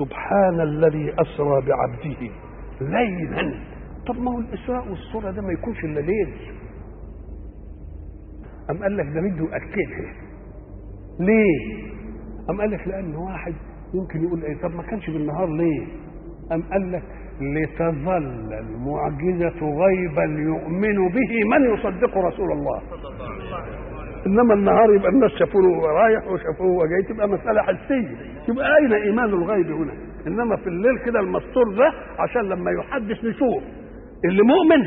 سبحان الذي اسرى بعبده ليلا طب ما هو الاسراء والسرى ده ما يكونش الا ليل أم قال لك ده بده يأكدها ليه؟ أم قال لك لأن واحد يمكن يقول إيه طب ما كانش بالنهار ليه؟ أم قال لك لتظل المعجزة غيبا يؤمن به من يصدق رسول الله انما النهار يبقى الناس شافوه وهو رايح وشافوه وهو جاي تبقى مساله حسيه يبقى اين ايمان الغيب هنا انما في الليل كده المستور ده عشان لما يحدث نشوف اللي مؤمن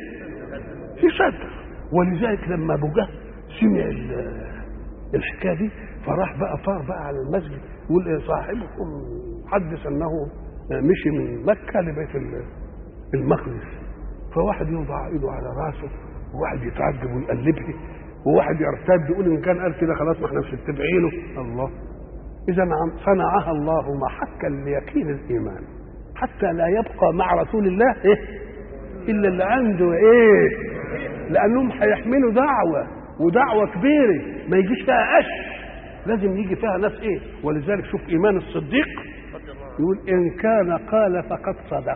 يصدق ولذلك لما ابو جهل سمع الحكايه دي فراح بقى طار بقى على المسجد يقول صاحبكم حدث انه مشي من مكه لبيت المقدس فواحد يوضع ايده على راسه وواحد يتعجب ويقلبه وواحد يرتد يقول ان كان قال كده خلاص ما احنا مش متبعينه الله اذا صنعها الله محكا ليقين الايمان حتى لا يبقى مع رسول الله ايه الا اللي عنده ايه لانهم هيحملوا دعوه ودعوه كبيره ما يجيش فيها قش لازم يجي فيها ناس ايه ولذلك شوف ايمان الصديق يقول ان كان قال فقد صدق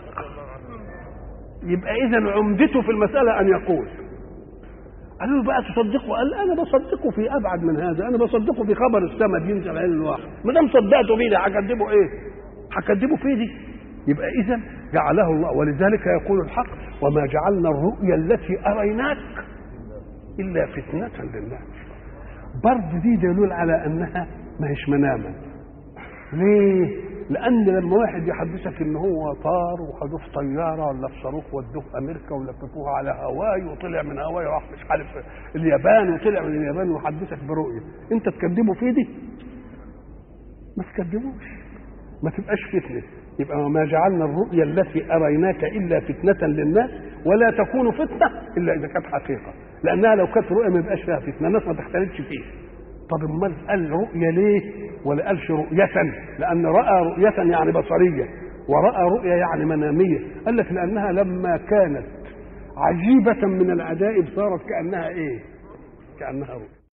يبقى اذا عمدته في المساله ان يقول قالوا له بقى تصدقه قال انا بصدقه في ابعد من هذا انا بصدقه في خبر السماء بينزل عين الواحد ما دام صدقته بيه ده هكذبه ايه هكذبه في دي يبقى اذا جعله الله ولذلك يقول الحق وما جعلنا الرؤيا التي اريناك الا فتنه للناس برضه دي دليل على انها ما هيش مناما ليه لان لما واحد يحدثك ان هو طار وخدوه في طياره ولا في صاروخ ودوه امريكا ولففوه على هواي وطلع من هواي راح مش عارف اليابان وطلع من اليابان ويحدثك برؤيه انت تكذبه في دي ما تكذبوش ما تبقاش فتنه يبقى وما جعلنا الرؤيا التي اريناك الا فتنه للناس ولا تكون فتنه الا اذا كانت حقيقه لانها لو كانت رؤيا ما يبقاش فيها فتنه الناس ما تختلفش فيه طب امال قال رؤيا ليه ولا قالش رؤية لأن رأى رؤية يعني بصرية ورأى رؤيا يعني منامية قال لك لأنها لما كانت عجيبة من العجائب صارت كأنها إيه؟ كأنها رؤيا